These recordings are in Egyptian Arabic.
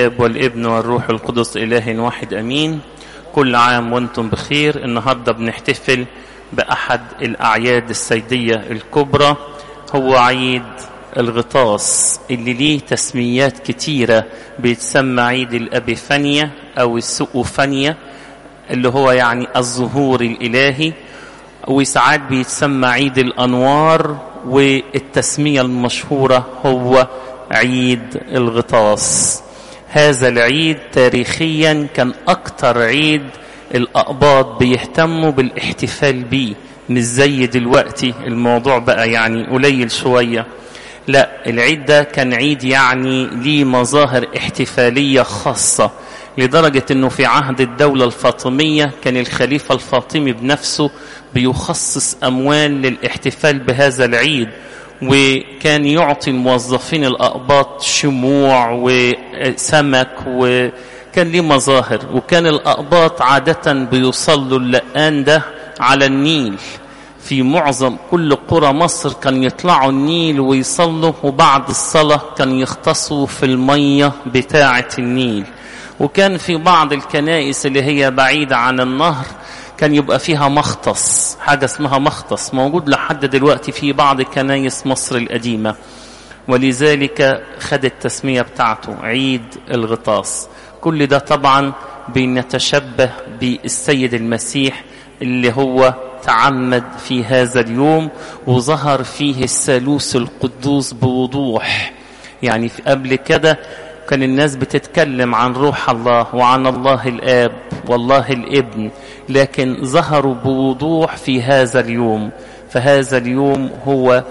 الاب والابن والروح القدس اله واحد امين كل عام وانتم بخير النهارده بنحتفل باحد الاعياد السيديه الكبرى هو عيد الغطاس اللي ليه تسميات كتيره بيتسمى عيد الابيفانيا او السؤوفانيا اللي هو يعني الظهور الالهي وساعات بيتسمى عيد الانوار والتسميه المشهوره هو عيد الغطاس هذا العيد تاريخيا كان أكتر عيد الأقباط بيهتموا بالاحتفال بيه مش زي دلوقتي الموضوع بقى يعني قليل شوية لا العيد ده كان عيد يعني ليه مظاهر احتفالية خاصة لدرجة انه في عهد الدولة الفاطمية كان الخليفة الفاطمي بنفسه بيخصص اموال للاحتفال بهذا العيد وكان يعطي الموظفين الأقباط شموع وسمك وكان ليه مظاهر وكان الأقباط عادة بيصلوا اللقان ده على النيل في معظم كل قرى مصر كان يطلعوا النيل ويصلوا وبعد الصلاة كان يختصوا في المية بتاعة النيل وكان في بعض الكنائس اللي هي بعيدة عن النهر كان يبقى فيها مختص حاجة اسمها مختص موجود لحد دلوقتي في بعض كنايس مصر القديمة ولذلك خد التسمية بتاعته عيد الغطاس كل ده طبعا بنتشبه بالسيد المسيح اللي هو تعمد في هذا اليوم وظهر فيه الثالوث القدوس بوضوح يعني في قبل كده كان الناس بتتكلم عن روح الله وعن الله الآب والله الابن لكن ظهروا بوضوح في هذا اليوم فهذا اليوم هو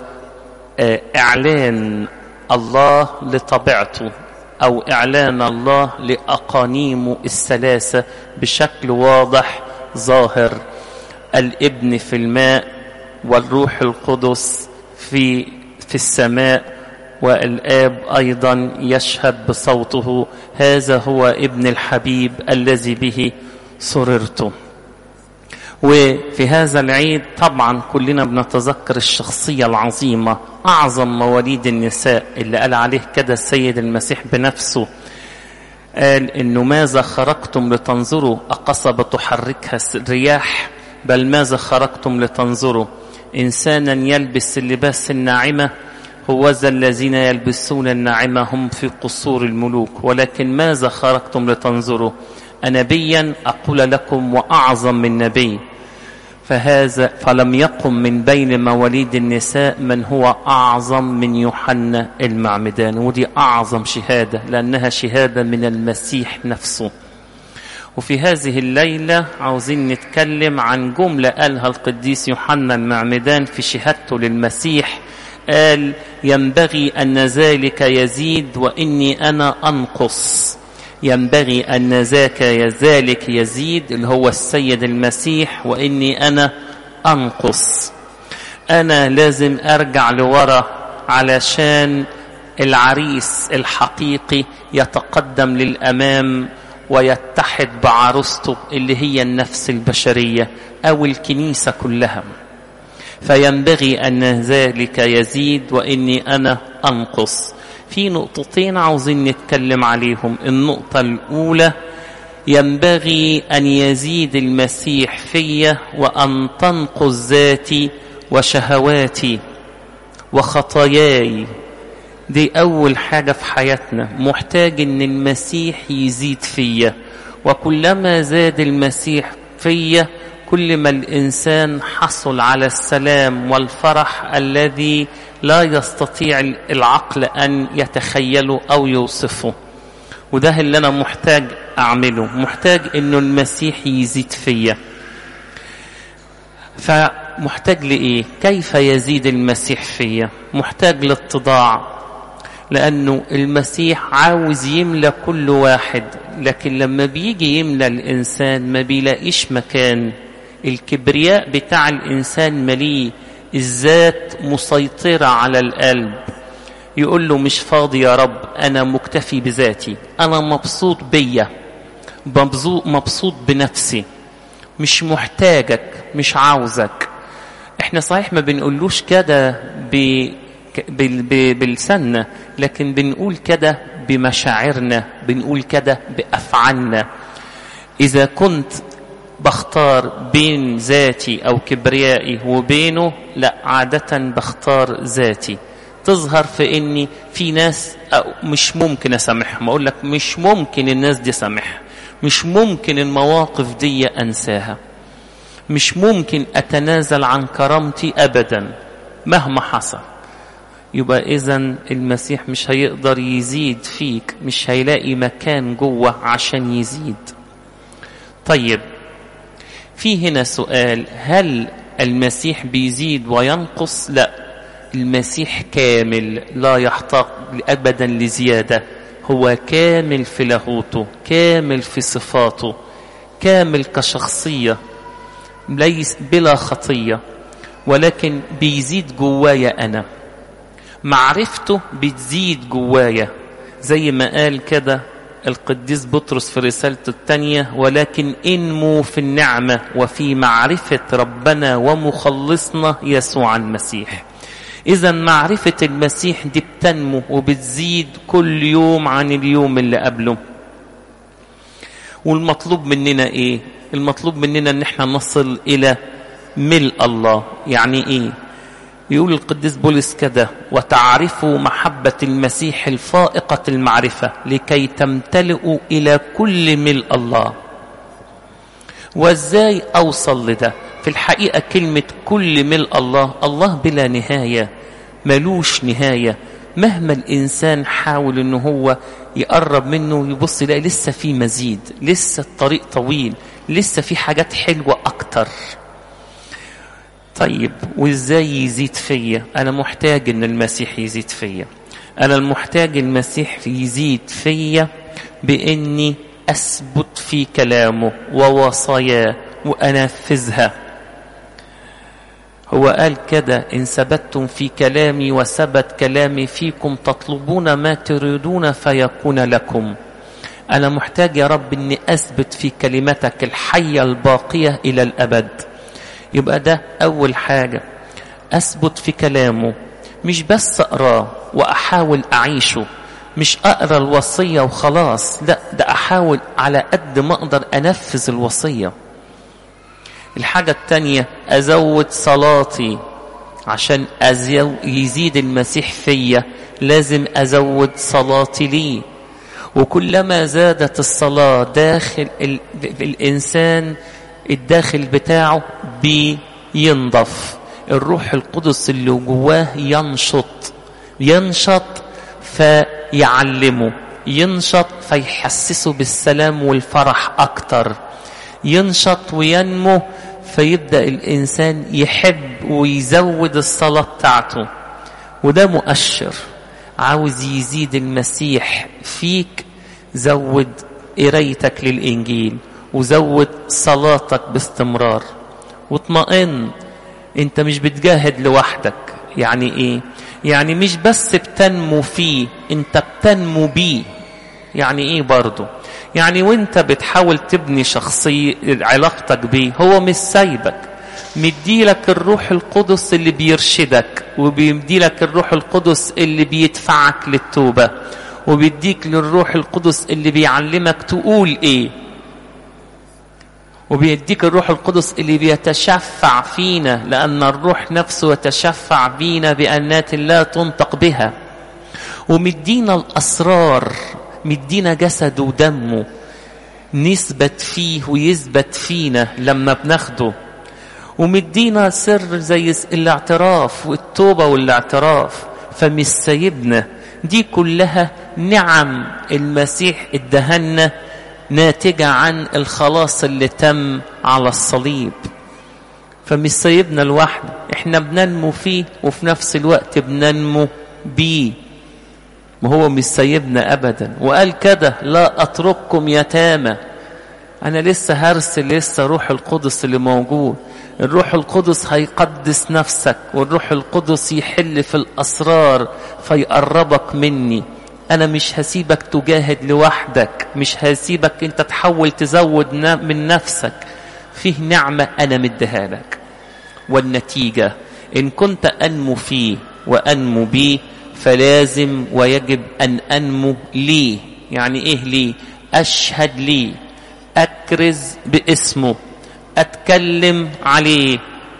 إعلان الله لطبيعته أو إعلان الله لأقانيمه الثلاثة بشكل واضح ظاهر الابن في الماء والروح القدس في في السماء والآب أيضا يشهد بصوته هذا هو ابن الحبيب الذي به سررت وفي هذا العيد طبعا كلنا بنتذكر الشخصية العظيمة أعظم مواليد النساء اللي قال عليه كده السيد المسيح بنفسه قال إنه ماذا خرجتم لتنظروا أقصبة تحركها الرياح بل ماذا خرجتم لتنظروا إنسانا يلبس اللباس الناعمة هو ذا الذين يلبسون الناعمة هم في قصور الملوك ولكن ماذا خرجتم لتنظروا أنبيا أقول لكم وأعظم من نبي فهذا فلم يقم من بين مواليد النساء من هو أعظم من يوحنا المعمدان ودي أعظم شهادة لأنها شهادة من المسيح نفسه وفي هذه الليلة عاوزين نتكلم عن جملة قالها القديس يوحنا المعمدان في شهادته للمسيح قال ينبغي أن ذلك يزيد وإني أنا أنقص ينبغي أن ذاك ذلك يزيد اللي هو السيد المسيح وإني أنا أنقص أنا لازم أرجع لورا علشان العريس الحقيقي يتقدم للأمام ويتحد بعروسته اللي هي النفس البشرية أو الكنيسة كلها فينبغي أن ذلك يزيد وإني أنا أنقص في نقطتين عاوزين نتكلم عليهم النقطة الأولى ينبغي أن يزيد المسيح في وأن تنقص ذاتي وشهواتي وخطاياي دي أول حاجة في حياتنا محتاج أن المسيح يزيد فيا وكلما زاد المسيح فيا كل ما الإنسان حصل على السلام والفرح الذي لا يستطيع العقل أن يتخيله أو يوصفه وده اللي أنا محتاج أعمله محتاج أنه المسيح يزيد فيا فمحتاج لإيه كيف يزيد المسيح فيا محتاج للاتضاع لأنه المسيح عاوز يملى كل واحد لكن لما بيجي يملى الإنسان ما بيلاقيش مكان الكبرياء بتاع الإنسان مليء الذات مسيطرة على القلب يقول له مش فاضي يا رب أنا مكتفي بذاتي أنا مبسوط بيا مبسوط بنفسي مش محتاجك مش عاوزك احنا صحيح ما بنقولوش كده ب... بال... ب... بالسنة لكن بنقول كده بمشاعرنا بنقول كده بأفعالنا إذا كنت بختار بين ذاتي أو كبريائي وبينه لا عادة بختار ذاتي تظهر في إني في ناس مش ممكن أسامحهم أقول لك مش ممكن الناس دي سامحها مش ممكن المواقف دي أنساها مش ممكن أتنازل عن كرامتي أبدا مهما حصل يبقى إذا المسيح مش هيقدر يزيد فيك مش هيلاقي مكان جوه عشان يزيد طيب في هنا سؤال هل المسيح بيزيد وينقص لا المسيح كامل لا يحتاج ابدا لزياده هو كامل في لاهوته كامل في صفاته كامل كشخصيه ليس بلا خطيه ولكن بيزيد جوايا انا معرفته بتزيد جوايا زي ما قال كده القديس بطرس في رسالته الثانية ولكن انموا في النعمة وفي معرفة ربنا ومخلصنا يسوع المسيح إذا معرفة المسيح دي بتنمو وبتزيد كل يوم عن اليوم اللي قبله والمطلوب مننا إيه؟ المطلوب مننا إن احنا نصل إلى ملء الله يعني إيه؟ يقول القديس بولس كده وتعرفوا محبة المسيح الفائقة المعرفة لكي تمتلئوا إلى كل ملء الله وازاي أوصل لده في الحقيقة كلمة كل ملء الله الله بلا نهاية ملوش نهاية مهما الإنسان حاول أنه هو يقرب منه يبص يلاقي لسه في مزيد لسه الطريق طويل لسه في حاجات حلوة أكتر طيب وازاي يزيد فيا انا محتاج ان المسيح يزيد فيا انا المحتاج المسيح يزيد فيا باني اثبت في كلامه ووصاياه وانفذها هو قال كده ان ثبتتم في كلامي وثبت كلامي فيكم تطلبون ما تريدون فيكون لكم انا محتاج يا رب اني اثبت في كلمتك الحيه الباقيه الى الابد يبقى ده أول حاجة أثبت في كلامه مش بس أقراه وأحاول أعيشه مش أقرأ الوصية وخلاص لا ده أحاول على قد ما أقدر أنفذ الوصية الحاجة التانية أزود صلاتي عشان أزو يزيد المسيح فيا لازم أزود صلاتي ليه وكلما زادت الصلاة داخل ال... الإنسان الداخل بتاعه بينضف الروح القدس اللي جواه ينشط ينشط فيعلمه ينشط فيحسسه بالسلام والفرح أكتر ينشط وينمو فيبدأ الإنسان يحب ويزود الصلاة بتاعته وده مؤشر عاوز يزيد المسيح فيك زود قرايتك للإنجيل وزود صلاتك باستمرار واطمئن انت مش بتجاهد لوحدك يعني ايه يعني مش بس بتنمو فيه انت بتنمو بيه يعني ايه برضه يعني وانت بتحاول تبني شخصية علاقتك بيه هو مش سايبك مديلك الروح القدس اللي بيرشدك وبيديلك الروح القدس اللي بيدفعك للتوبة وبيديك للروح القدس اللي بيعلمك تقول ايه وبيديك الروح القدس اللي بيتشفع فينا لأن الروح نفسه يتشفع بينا بأنات لا تنطق بها ومدينا الأسرار مدينا جسد ودمه نثبت فيه ويثبت فينا لما بناخده ومدينا سر زي الاعتراف والتوبة والاعتراف فمش سايبنا دي كلها نعم المسيح ادهنا ناتجة عن الخلاص اللي تم على الصليب فمش سايبنا لوحده احنا بننمو فيه وفي نفس الوقت بننمو بيه ما هو مش سايبنا ابدا وقال كده لا اترككم يتامى انا لسه هرسل لسه روح القدس اللي موجود الروح القدس هيقدس نفسك والروح القدس يحل في الاسرار فيقربك مني انا مش هسيبك تجاهد لوحدك مش هسيبك انت تحاول تزود من نفسك فيه نعمة انا مديها لك والنتيجة ان كنت انمو فيه وانمو بيه فلازم ويجب أن أنمو ليه يعني إيه ليه أشهد ليه أكرز باسمه أتكلم عليه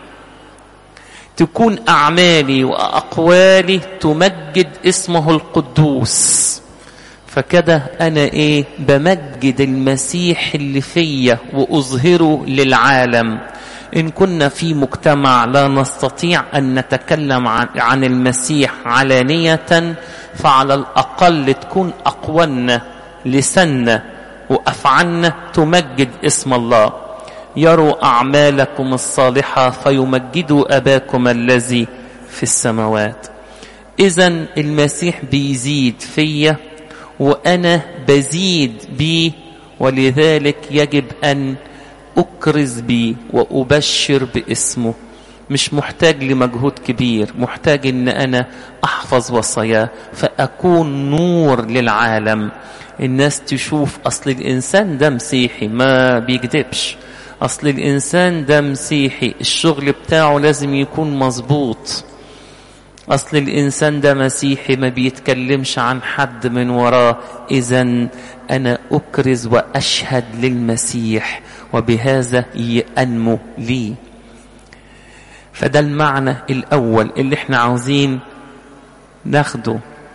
تكون أعمالي وأقوالي تمجد اسمه القدوس فكده أنا إيه بمجد المسيح اللي فيا وأظهره للعالم إن كنا في مجتمع لا نستطيع أن نتكلم عن, عن المسيح علانية فعلى الأقل تكون أقوالنا لسنا وأفعالنا تمجد اسم الله يروا أعمالكم الصالحة فيمجدوا أباكم الذي في السماوات إذا المسيح بيزيد فيا وأنا بزيد بيه ولذلك يجب أن أكرز بيه وأبشر باسمه مش محتاج لمجهود كبير محتاج ان انا احفظ وصاياه فاكون نور للعالم الناس تشوف اصل الانسان ده مسيحي ما بيكذبش اصل الانسان ده مسيحي الشغل بتاعه لازم يكون مظبوط اصل الانسان ده مسيحي ما بيتكلمش عن حد من وراه اذا انا اكرز واشهد للمسيح وبهذا ينمو لي فده المعنى الاول اللي احنا عاوزين ناخده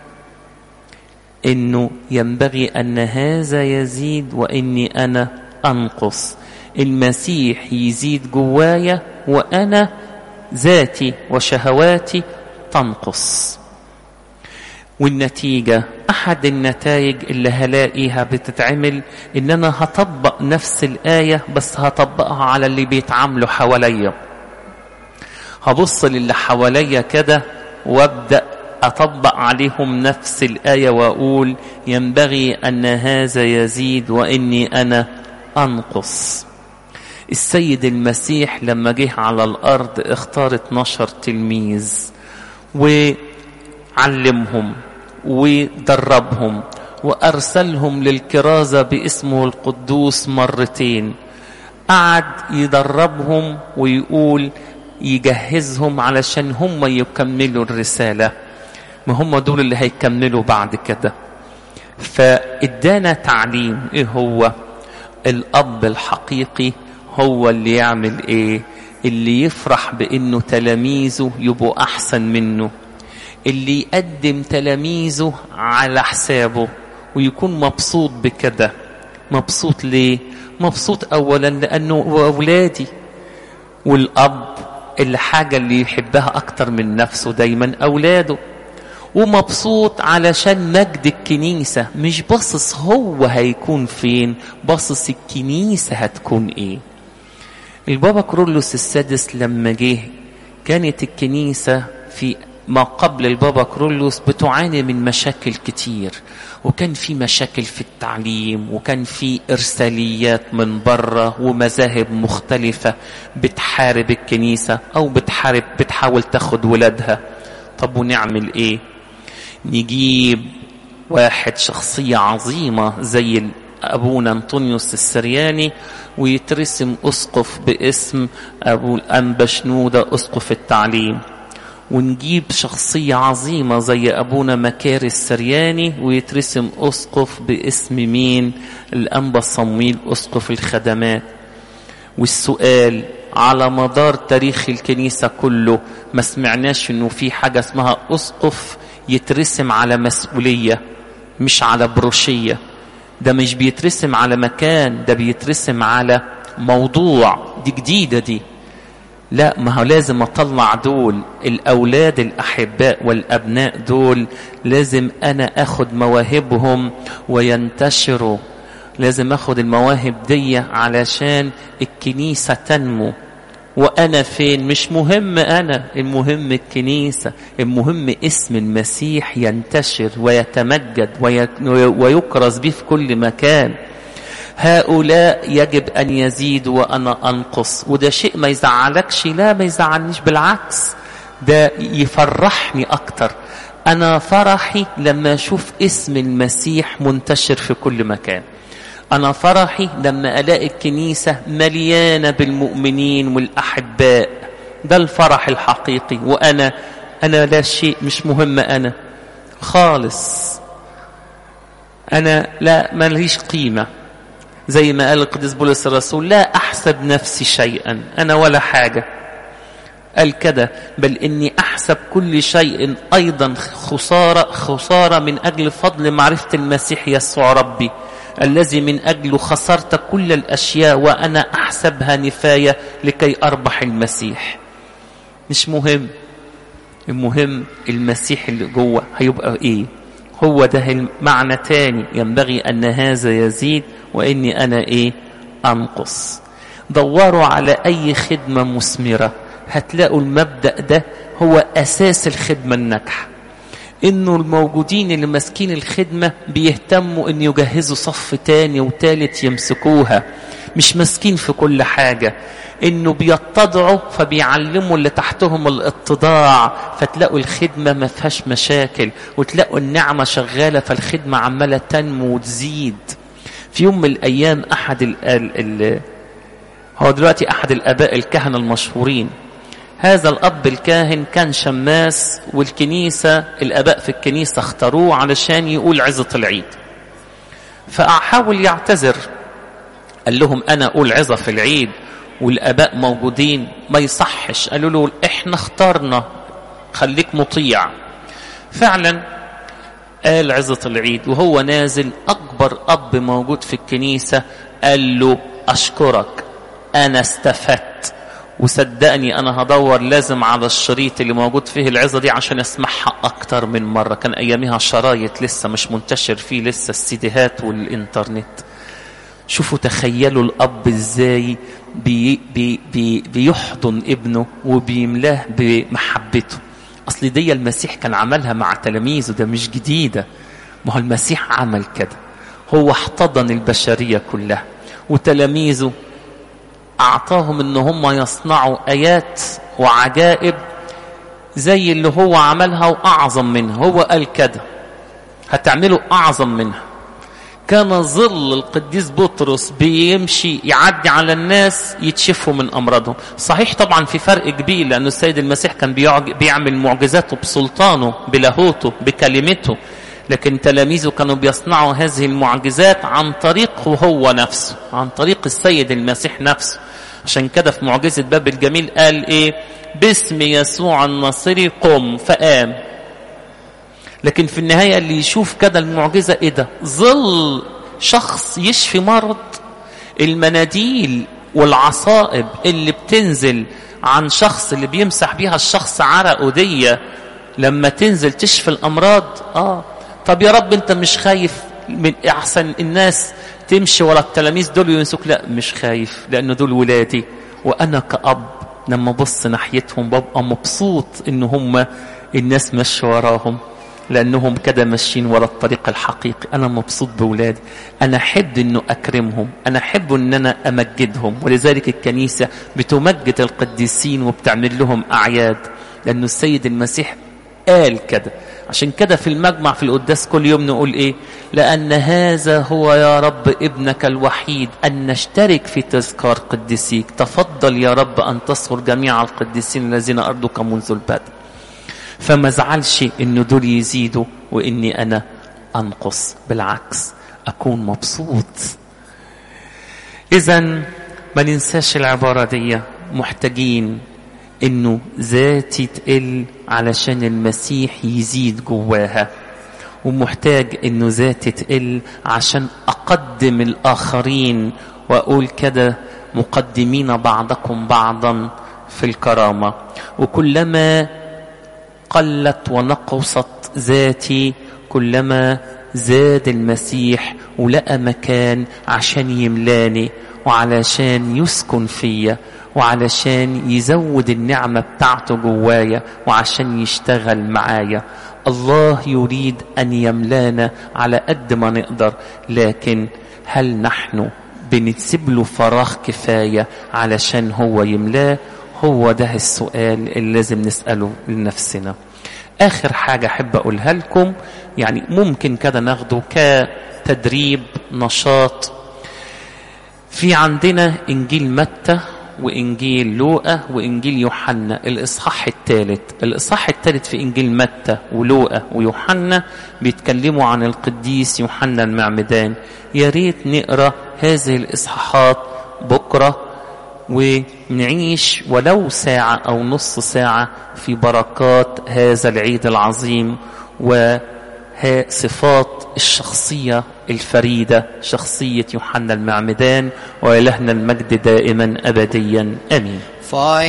انه ينبغي ان هذا يزيد واني انا انقص المسيح يزيد جوايا وانا ذاتي وشهواتي تنقص والنتيجة أحد النتائج اللي هلاقيها بتتعمل إن أنا هطبق نفس الآية بس هطبقها على اللي بيتعاملوا حواليا هبص للي حواليا كده وابدأ أطبق عليهم نفس الآية وأقول ينبغي أن هذا يزيد وإني أنا أنقص السيد المسيح لما جه على الأرض اختار 12 تلميذ وعلمهم ودربهم وأرسلهم للكرازة باسمه القدوس مرتين قعد يدربهم ويقول يجهزهم علشان هم يكملوا الرسالة ما هم دول اللي هيكملوا بعد كده فادانا تعليم ايه هو الاب الحقيقي هو اللي يعمل ايه اللي يفرح بانه تلاميذه يبقوا احسن منه اللي يقدم تلاميذه على حسابه ويكون مبسوط بكده مبسوط ليه مبسوط اولا لانه اولادي والاب الحاجة اللي يحبها اكتر من نفسه دايما اولاده ومبسوط علشان مجد الكنيسة مش باصص هو هيكون فين باصص الكنيسة هتكون ايه البابا كرولوس السادس لما جه كانت الكنيسة في ما قبل البابا كرولوس بتعاني من مشاكل كتير وكان في مشاكل في التعليم وكان في إرساليات من بره ومذاهب مختلفة بتحارب الكنيسة أو بتحارب بتحاول تاخد ولادها طب ونعمل إيه نجيب واحد شخصية عظيمة زي أبونا أنطونيوس السرياني ويترسم أسقف باسم أبو الأنبا شنودة أسقف التعليم ونجيب شخصية عظيمة زي أبونا مكاري السرياني ويترسم أسقف باسم مين الأنبا صمويل أسقف الخدمات والسؤال على مدار تاريخ الكنيسة كله ما سمعناش انه في حاجة اسمها أسقف يترسم على مسؤولية مش على بروشية ده مش بيترسم على مكان ده بيترسم على موضوع دي جديدة دي لا ما هو لازم اطلع دول الاولاد الاحباء والابناء دول لازم انا اخد مواهبهم وينتشروا لازم اخد المواهب دي علشان الكنيسة تنمو وانا فين مش مهم انا المهم الكنيسة المهم اسم المسيح ينتشر ويتمجد ويكرز به في كل مكان هؤلاء يجب أن يزيدوا وأنا أنقص وده شيء ما يزعلكش لا ما يزعلنيش بالعكس ده يفرحني أكتر أنا فرحي لما أشوف اسم المسيح منتشر في كل مكان أنا فرحي لما ألاقي الكنيسة مليانة بالمؤمنين والأحباء ده الفرح الحقيقي وأنا أنا لا شيء مش مهم أنا خالص أنا لا ماليش قيمة زي ما قال القديس بولس الرسول لا أحسب نفسي شيئا أنا ولا حاجة قال كده بل إني أحسب كل شيء أيضا خسارة خسارة من أجل فضل معرفة المسيح يسوع ربي الذي من أجله خسرت كل الأشياء وأنا أحسبها نفاية لكي أربح المسيح مش مهم المهم المسيح اللي جوه هيبقى إيه هو ده المعنى تاني ينبغي أن هذا يزيد وإني أنا إيه أنقص دوروا على أي خدمة مثمرة هتلاقوا المبدأ ده هو أساس الخدمة الناجحة إنه الموجودين اللي ماسكين الخدمة بيهتموا إن يجهزوا صف تاني وتالت يمسكوها مش ماسكين في كل حاجة إنه بيتضعوا فبيعلموا اللي تحتهم الاتضاع فتلاقوا الخدمة ما فيهاش مشاكل وتلاقوا النعمة شغالة فالخدمة عمالة تنمو وتزيد في يوم من الأيام أحد ال ال ال هو دلوقتي أحد الآباء الكهنة المشهورين هذا الأب الكاهن كان شماس والكنيسة الآباء في الكنيسة اختاروه علشان يقول عظة العيد فحاول يعتذر قال لهم أنا أقول عظة في العيد والآباء موجودين ما يصحش قالوا له إحنا اخترنا خليك مطيع فعلا قال عظة العيد وهو نازل أكبر أب موجود في الكنيسة قال له أشكرك أنا استفدت وصدقني أنا هدور لازم على الشريط اللي موجود فيه العظة دي عشان أسمعها أكتر من مرة كان أيامها شرايط لسه مش منتشر فيه لسه السيديهات والإنترنت شوفوا تخيلوا الأب إزاي بي بي بي بيحضن ابنه وبيملاه بمحبته أصل دي المسيح كان عملها مع تلاميذه ده مش جديدة ما هو المسيح عمل كده هو احتضن البشرية كلها وتلاميذه أعطاهم إن هم يصنعوا آيات وعجائب زي اللي هو عملها وأعظم منها هو قال كده هتعملوا أعظم منها كان ظل القديس بطرس بيمشي يعدي على الناس يتشفوا من أمراضهم صحيح طبعا في فرق كبير لأن السيد المسيح كان بيعمل معجزاته بسلطانه بلاهوته بكلمته لكن تلاميذه كانوا بيصنعوا هذه المعجزات عن طريقه هو نفسه عن طريق السيد المسيح نفسه عشان كده في معجزة باب الجميل قال ايه باسم يسوع الناصري قم فقام لكن في النهاية اللي يشوف كده المعجزة ايه ده ظل شخص يشفي مرض المناديل والعصائب اللي بتنزل عن شخص اللي بيمسح بيها الشخص عرقه دي لما تنزل تشفي الأمراض آه طب يا رب أنت مش خايف من أحسن الناس تمشي ورا التلاميذ دول وينسوك لا مش خايف لأن دول ولادي وأنا كأب لما بص ناحيتهم ببقى مبسوط إن هم الناس ماشية وراهم لأنهم كده ماشيين ورا الطريق الحقيقي أنا مبسوط بولادي أنا أحب أنه أكرمهم أنا أحب أن أنا أمجدهم ولذلك الكنيسة بتمجد القديسين وبتعمل لهم أعياد لأنه السيد المسيح قال كده عشان كده في المجمع في القداس كل يوم نقول إيه لأن هذا هو يا رب ابنك الوحيد أن نشترك في تذكار قديسيك تفضل يا رب أن تصغر جميع القديسين الذين أرضك منذ البدء فما زعلش انه دول يزيدوا واني انا انقص بالعكس اكون مبسوط اذا ما ننساش العباره دي محتاجين انه ذاتي تقل علشان المسيح يزيد جواها ومحتاج انه ذاتي تقل عشان اقدم الاخرين واقول كده مقدمين بعضكم بعضا في الكرامه وكلما قلت ونقصت ذاتي كلما زاد المسيح ولقى مكان عشان يملاني وعلشان يسكن فيا وعلشان يزود النعمة بتاعته جوايا وعشان يشتغل معايا الله يريد أن يملانا على قد ما نقدر لكن هل نحن بنسيب له فراغ كفاية علشان هو يملاه هو ده السؤال اللي لازم نسأله لنفسنا آخر حاجة أحب أقولها لكم يعني ممكن كده ناخده كتدريب نشاط في عندنا إنجيل متى وإنجيل لوقا وإنجيل يوحنا الإصحاح الثالث الإصحاح الثالث في إنجيل متى ولوقا ويوحنا بيتكلموا عن القديس يوحنا المعمدان يا ريت نقرأ هذه الإصحاحات بكرة ونعيش ولو ساعة أو نص ساعة في بركات هذا العيد العظيم وصفات الشخصية الفريدة شخصية يوحنا المعمدان وإلهنا المجد دائما أبديا أمين